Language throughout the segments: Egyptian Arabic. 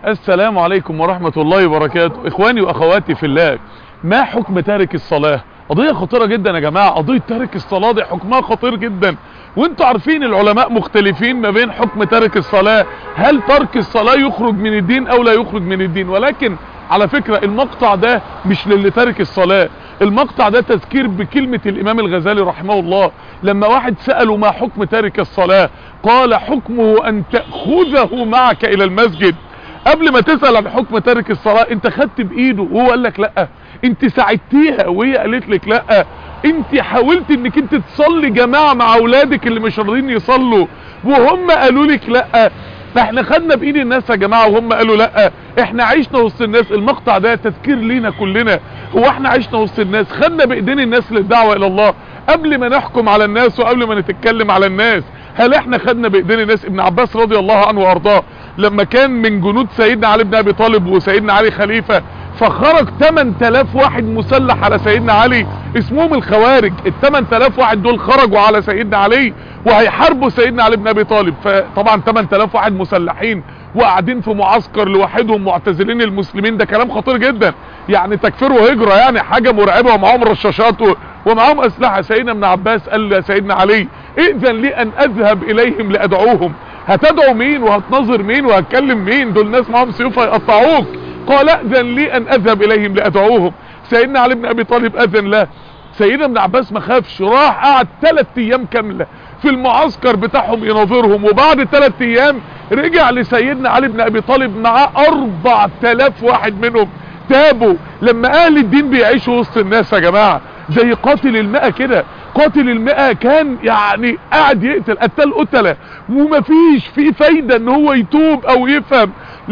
السلام عليكم ورحمة الله وبركاته اخواني واخواتي في الله ما حكم تارك الصلاة قضية خطيرة جدا يا جماعة قضية تارك الصلاة دي حكمها خطير جدا وانتوا عارفين العلماء مختلفين ما بين حكم تارك الصلاة هل ترك الصلاة يخرج من الدين او لا يخرج من الدين ولكن على فكرة المقطع ده مش للي تارك الصلاة المقطع ده تذكير بكلمة الامام الغزالي رحمه الله لما واحد سأله ما حكم تارك الصلاة قال حكمه ان تأخذه معك الى المسجد قبل ما تسأل عن حكم تارك الصلاة انت خدت بايده وهو قال لك لا انت ساعدتيها وهي قالت لك لا انت حاولت انك انت تصلي جماعة مع اولادك اللي مش راضيين يصلوا وهم قالوا لك لا فاحنا خدنا بايد الناس يا جماعة وهم قالوا لا احنا عشنا وسط الناس المقطع ده تذكير لينا كلنا هو احنا عشنا وسط الناس خدنا بايدين الناس للدعوة الى الله قبل ما نحكم على الناس وقبل ما نتكلم على الناس هل احنا خدنا بايدين الناس ابن عباس رضي الله عنه وارضاه لما كان من جنود سيدنا علي بن ابي طالب وسيدنا علي خليفة فخرج 8000 واحد مسلح على سيدنا علي اسمهم الخوارج ال 8000 واحد دول خرجوا على سيدنا علي وهيحاربوا سيدنا علي بن ابي طالب فطبعا 8000 واحد مسلحين وقاعدين في معسكر لوحدهم معتزلين المسلمين ده كلام خطير جدا يعني تكفير وهجرة يعني حاجة مرعبة ومعاهم رشاشات ومعاهم اسلحة سيدنا ابن عباس قال لسيدنا علي ائذن لي ان اذهب اليهم لادعوهم هتدعو مين وهتنظر مين وهتكلم مين دول ناس معاهم سيوف هيقطعوك قال اذن لي ان اذهب اليهم لادعوهم سيدنا علي بن ابي طالب اذن له سيدنا ابن عباس ما خافش راح قعد ثلاث ايام كاملة في المعسكر بتاعهم يناظرهم وبعد ثلاث ايام رجع لسيدنا علي بن ابي طالب معاه اربع تلاف واحد منهم تابوا لما اهل الدين بيعيشوا وسط الناس يا جماعة زي قاتل المئة كده قاتل المئة كان يعني قاعد يقتل قتل قتلة ومفيش في فايدة ان هو يتوب او يفهم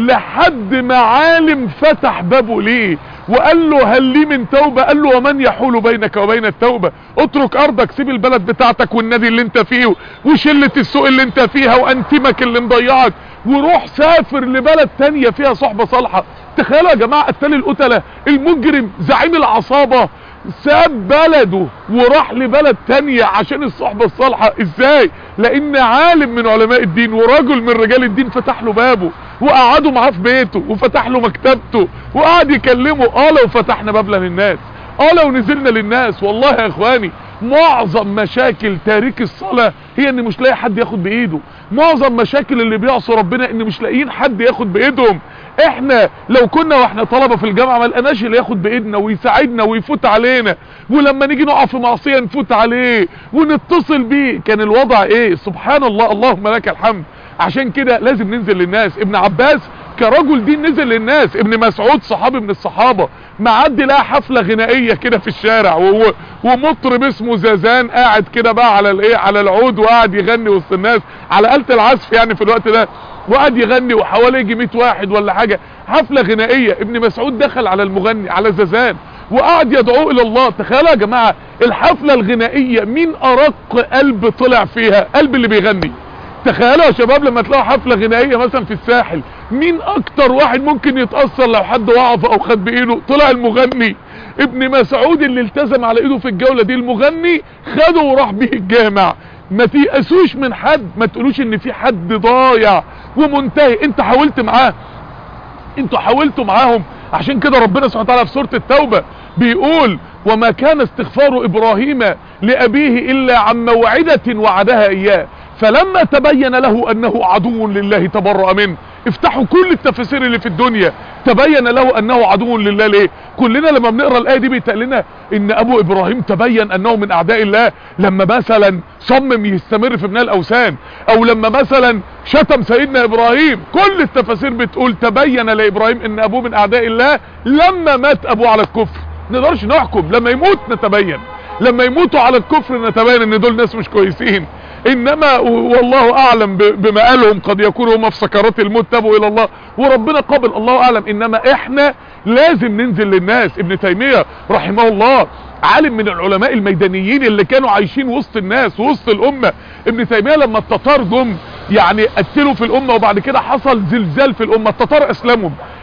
لحد ما عالم فتح بابه ليه وقال له هل لي من توبة قال له ومن يحول بينك وبين التوبة اترك ارضك سيب البلد بتاعتك والنادي اللي انت فيه وشلة السوق اللي انت فيها وانتمك اللي مضيعك وروح سافر لبلد تانية فيها صحبة صالحة تخيلوا يا جماعة قتال القتلة المجرم زعيم العصابة ساب بلده وراح لبلد تانية عشان الصحبة الصالحة ازاي لان عالم من علماء الدين ورجل من رجال الدين فتح له بابه وقعدوا معاه في بيته وفتح له مكتبته وقعد يكلمه اه لو فتحنا بابنا للناس اه لو نزلنا للناس والله يا اخواني معظم مشاكل تارك الصلاة هي ان مش لاقي حد ياخد بايده معظم مشاكل اللي بيعصوا ربنا ان مش لاقيين حد ياخد بايدهم احنا لو كنا واحنا طلبة في الجامعة ما لقناش اللي ياخد بايدنا ويساعدنا ويفوت علينا ولما نيجي نقع في معصية نفوت عليه ونتصل بيه كان الوضع ايه سبحان الله اللهم لك الحمد عشان كده لازم ننزل للناس ابن عباس كرجل دين نزل للناس ابن مسعود صحابي من الصحابة معدي لها حفلة غنائية كده في الشارع ومطرب اسمه زازان قاعد كده بقى على الايه على العود وقاعد يغني وسط الناس على آلة العزف يعني في الوقت ده وقعد يغني وحواليه يجي 100 واحد ولا حاجة حفلة غنائية ابن مسعود دخل على المغني على زازان وقعد يدعوه الى الله تخيلوا يا جماعة الحفلة الغنائية مين ارق قلب طلع فيها قلب اللي بيغني تخيلوا يا شباب لما تلاقوا حفلة غنائية مثلا في الساحل مين اكتر واحد ممكن يتأثر لو حد وعظ او خد بايده طلع المغني ابن مسعود اللي التزم على ايده في الجولة دي المغني خده وراح بيه الجامع ما تيأسوش من حد ما تقولوش ان في حد ضايع ومنتهي انت حاولت معاه انتوا حاولتوا معاهم عشان كده ربنا سبحانه وتعالى في سورة التوبة بيقول وما كان استغفار ابراهيم لابيه الا عن موعدة وعدها اياه فلما تبين له انه عدو لله تبرأ منه افتحوا كل التفاسير اللي في الدنيا تبين له انه عدو لله ليه كلنا لما بنقرا الايه دي بيتقال لنا ان ابو ابراهيم تبين انه من اعداء الله لما مثلا صمم يستمر في بناء الاوثان او لما مثلا شتم سيدنا ابراهيم كل التفاسير بتقول تبين لابراهيم ان ابوه من اعداء الله لما مات ابوه على الكفر نقدرش نحكم لما يموت نتبين لما يموتوا على الكفر نتبين ان دول ناس مش كويسين انما والله اعلم بمآلهم قد يكونوا هم في سكرات الموت تابوا الى الله وربنا قبل الله اعلم انما احنا لازم ننزل للناس ابن تيمية رحمه الله عالم من العلماء الميدانيين اللي كانوا عايشين وسط الناس وسط الامة ابن تيمية لما التتار جم يعني قتلوا في الامة وبعد كده حصل زلزال في الامة التتار اسلمهم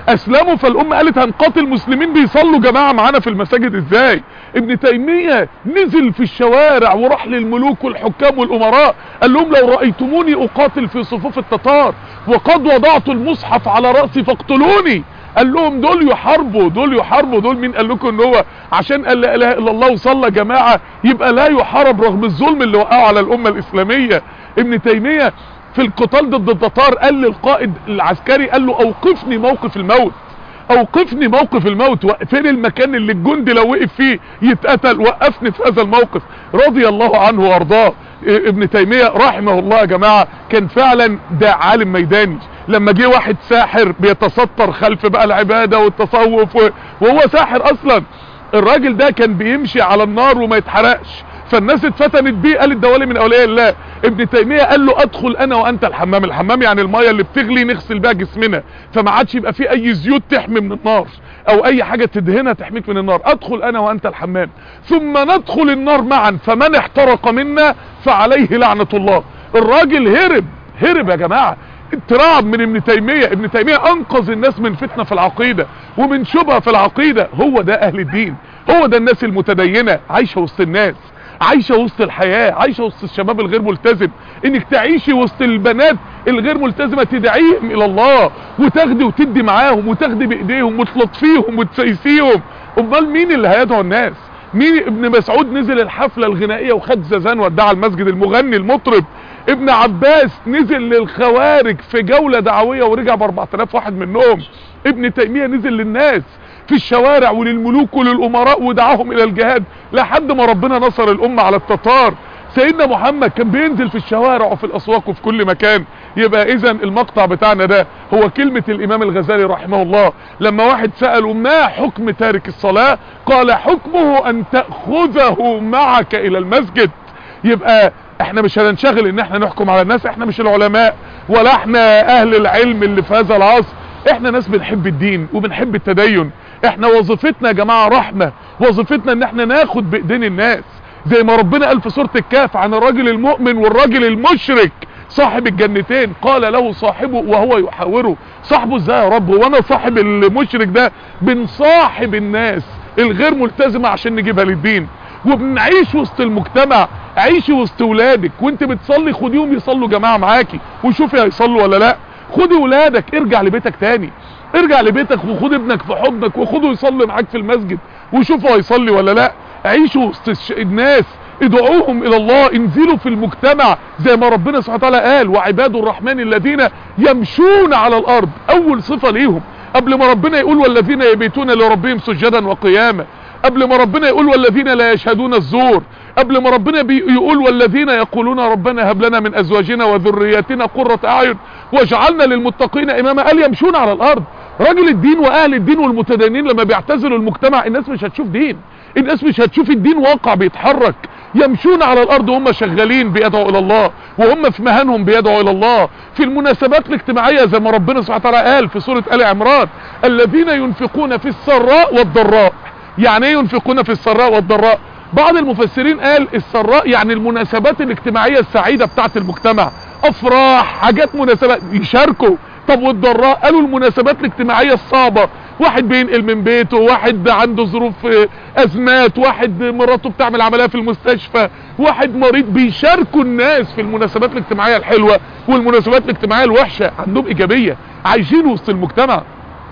اسلموا فالام قالت هنقاتل مسلمين بيصلوا جماعة معانا في المساجد ازاي ابن تيمية نزل في الشوارع وراح للملوك والحكام والامراء قال لهم لو رأيتموني اقاتل في صفوف التتار وقد وضعت المصحف على رأسي فاقتلوني قال لهم دول يحاربوا دول يحاربوا دول مين قال لكم ان هو عشان قال لا اله الا الله وصلى جماعة يبقى لا يحارب رغم الظلم اللي وقعوا على الامة الاسلامية ابن تيمية في القتال ضد التتار قال للقائد العسكري قال له اوقفني موقف الموت اوقفني موقف الموت فين المكان اللي الجندي لو وقف فيه يتقتل وقفني في هذا الموقف رضي الله عنه وارضاه ابن تيمية رحمه الله يا جماعة كان فعلا ده عالم ميداني لما جه واحد ساحر بيتستر خلف بقى العبادة والتصوف وهو ساحر اصلا الراجل ده كان بيمشي على النار وما يتحرقش فالناس اتفتنت بيه قالت ده ولي من اولياء الله ابن تيمية قال له ادخل انا وانت الحمام الحمام يعني المية اللي بتغلي نغسل بيها جسمنا فما عادش يبقى فيه اي زيوت تحمي من النار او اي حاجة تدهنها تحميك من النار ادخل انا وانت الحمام ثم ندخل النار معا فمن احترق منا فعليه لعنة الله الراجل هرب هرب يا جماعة اترعب من ابن تيمية ابن تيمية انقذ الناس من فتنة في العقيدة ومن شبهة في العقيدة هو ده اهل الدين هو ده الناس المتدينة عايشة وسط الناس عايشة وسط الحياة عايشة وسط الشباب الغير ملتزم انك تعيشي وسط البنات الغير ملتزمة تدعيهم الى الله وتاخدي وتدي معاهم وتاخدي بايديهم وتلطفيهم وتسيسيهم امال مين اللي هيدعو الناس مين ابن مسعود نزل الحفلة الغنائية وخد زازان ودعا المسجد المغني المطرب ابن عباس نزل للخوارج في جولة دعوية ورجع ب 4000 واحد منهم ابن تيمية نزل للناس في الشوارع وللملوك وللامراء ودعاهم الى الجهاد لحد ما ربنا نصر الامة على التتار سيدنا محمد كان بينزل في الشوارع وفي الاسواق وفي كل مكان يبقى اذا المقطع بتاعنا ده هو كلمة الامام الغزالي رحمه الله لما واحد سأله ما حكم تارك الصلاة قال حكمه ان تأخذه معك الى المسجد يبقى احنا مش هننشغل ان احنا نحكم على الناس احنا مش العلماء ولا احنا اهل العلم اللي في هذا العصر احنا ناس بنحب الدين وبنحب التدين احنا وظيفتنا يا جماعة رحمة وظيفتنا ان احنا ناخد بايدين الناس زي ما ربنا قال في سورة الكهف عن الراجل المؤمن والراجل المشرك صاحب الجنتين قال له صاحبه وهو يحاوره صاحبه ازاي يا رب وانا صاحب المشرك ده بنصاحب الناس الغير ملتزمة عشان نجيبها للدين وبنعيش وسط المجتمع عيشي وسط ولادك وانت بتصلي خديهم يصلوا جماعة معاكي وشوفي هيصلوا ولا لا خدي ولادك ارجع لبيتك تاني ارجع لبيتك وخد ابنك في حضنك وخده يصلي معاك في المسجد وشوفوا هيصلي ولا لا عيشوا وسط الناس ادعوهم الى الله انزلوا في المجتمع زي ما ربنا سبحانه وتعالى قال وعباد الرحمن الذين يمشون على الارض اول صفة ليهم قبل ما ربنا يقول والذين يبيتون لربهم سجدا وقياما قبل ما ربنا يقول والذين لا يشهدون الزور قبل ما ربنا يقول والذين يقولون ربنا هب لنا من ازواجنا وذرياتنا قرة اعين واجعلنا للمتقين اماما قال يمشون على الارض رجل الدين واهل الدين والمتدينين لما بيعتزلوا المجتمع الناس مش هتشوف دين الناس مش هتشوف الدين واقع بيتحرك يمشون على الارض وهم شغالين بيدعوا الى الله وهم في مهنهم بيدعوا الى الله في المناسبات الاجتماعية زي ما ربنا سبحانه وتعالى قال في سورة آل عمران الذين ينفقون في السراء والضراء يعني ايه ينفقون في السراء والضراء بعض المفسرين قال السراء يعني المناسبات الاجتماعية السعيدة بتاعت المجتمع افراح حاجات مناسبات يشاركوا طب والضراء قالوا المناسبات الاجتماعية الصعبة واحد بينقل من بيته واحد عنده ظروف ازمات واحد مراته بتعمل عملية في المستشفى واحد مريض بيشاركوا الناس في المناسبات الاجتماعية الحلوة والمناسبات الاجتماعية الوحشة عندهم ايجابية عايشين وسط المجتمع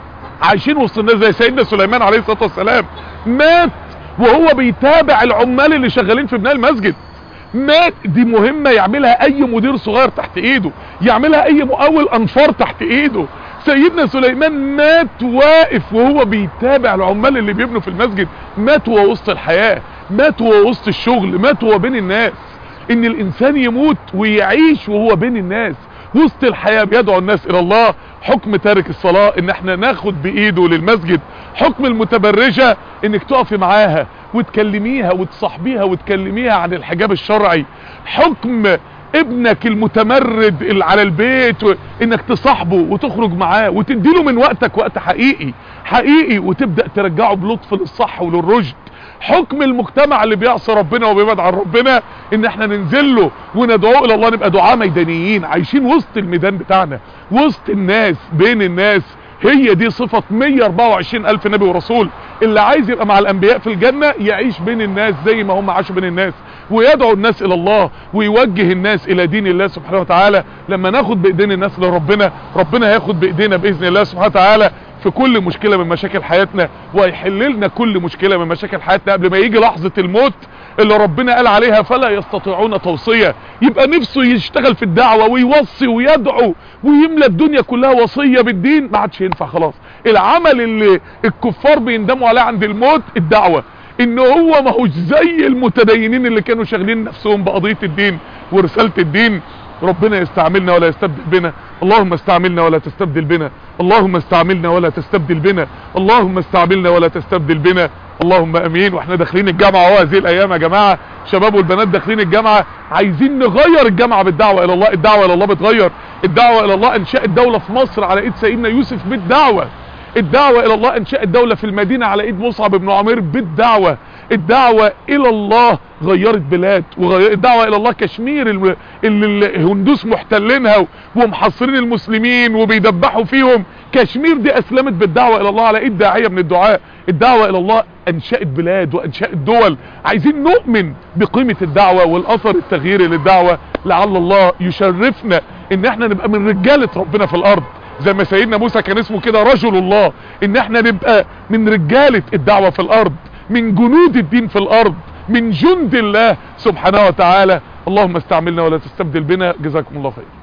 عايشين وسط الناس زي سيدنا سليمان عليه الصلاة والسلام مات وهو بيتابع العمال اللي شغالين في بناء المسجد مات دي مهمة يعملها اي مدير صغير تحت ايده يعملها اي مقاول انفار تحت ايده سيدنا سليمان مات واقف وهو بيتابع العمال اللي بيبنوا في المسجد مات وهو وسط الحياة مات وهو وسط الشغل مات وهو بين الناس ان الانسان يموت ويعيش وهو بين الناس وسط الحياة بيدعو الناس الى الله حكم تارك الصلاة ان احنا ناخد بايده للمسجد حكم المتبرجة انك تقفي معاها وتكلميها وتصاحبيها وتكلميها عن الحجاب الشرعي حكم ابنك المتمرد اللي على البيت و... انك تصاحبه وتخرج معاه وتديله من وقتك وقت حقيقي حقيقي وتبدأ ترجعه بلطف للصح وللرشد حكم المجتمع اللي بيعصي ربنا وبيبعد عن ربنا ان احنا ننزل له وندعوه الى الله نبقى دعاء ميدانيين عايشين وسط الميدان بتاعنا وسط الناس بين الناس هي دي صفة 124 الف نبي ورسول اللي عايز يبقى مع الانبياء في الجنة يعيش بين الناس زي ما هم عاشوا بين الناس ويدعو الناس الى الله ويوجه الناس الى دين الله سبحانه وتعالى لما ناخد بايدين الناس لربنا ربنا هياخد بايدينا باذن الله سبحانه وتعالى في كل مشكلة من مشاكل حياتنا ويحل لنا كل مشكلة من مشاكل حياتنا قبل ما يجي لحظة الموت اللي ربنا قال عليها فلا يستطيعون توصية يبقى نفسه يشتغل في الدعوة ويوصي ويدعو ويملى الدنيا كلها وصية بالدين ما عادش ينفع خلاص العمل اللي الكفار بيندموا عليه عند الموت الدعوة ان هو ما هوش زي المتدينين اللي كانوا شاغلين نفسهم بقضية الدين ورسالة الدين ربنا يستعملنا ولا يستبدل بنا اللهم استعملنا ولا تستبدل بنا اللهم استعملنا ولا تستبدل بنا اللهم استعملنا ولا تستبدل بنا اللهم امين واحنا داخلين الجامعة اهو هذه الايام يا جماعة شباب والبنات داخلين الجامعة عايزين نغير الجامعة بالدعوة الى الله الدعوة الى الله بتغير الدعوة الى الله انشاء الدولة في مصر على ايد سيدنا يوسف بالدعوة الدعوة الى الله انشاء الدولة في المدينة على ايد مصعب بن عمير بالدعوة الدعوة الى الله غيرت بلاد وغير الدعوة الى الله كشمير اللي الهندوس محتلينها ومحصرين المسلمين وبيدبحوا فيهم كشمير دي اسلمت بالدعوة الى الله على ايد داعية من الدعاء الدعوة الى الله انشأت بلاد وانشأت دول عايزين نؤمن بقيمة الدعوة والاثر التغييري للدعوة لعل الله يشرفنا ان احنا نبقى من رجالة ربنا في الارض زي ما سيدنا موسى كان اسمه كده رجل الله ان احنا نبقى من رجالة الدعوة في الارض من جنود الدين في الارض من جند الله سبحانه وتعالى اللهم استعملنا ولا تستبدل بنا جزاكم الله خير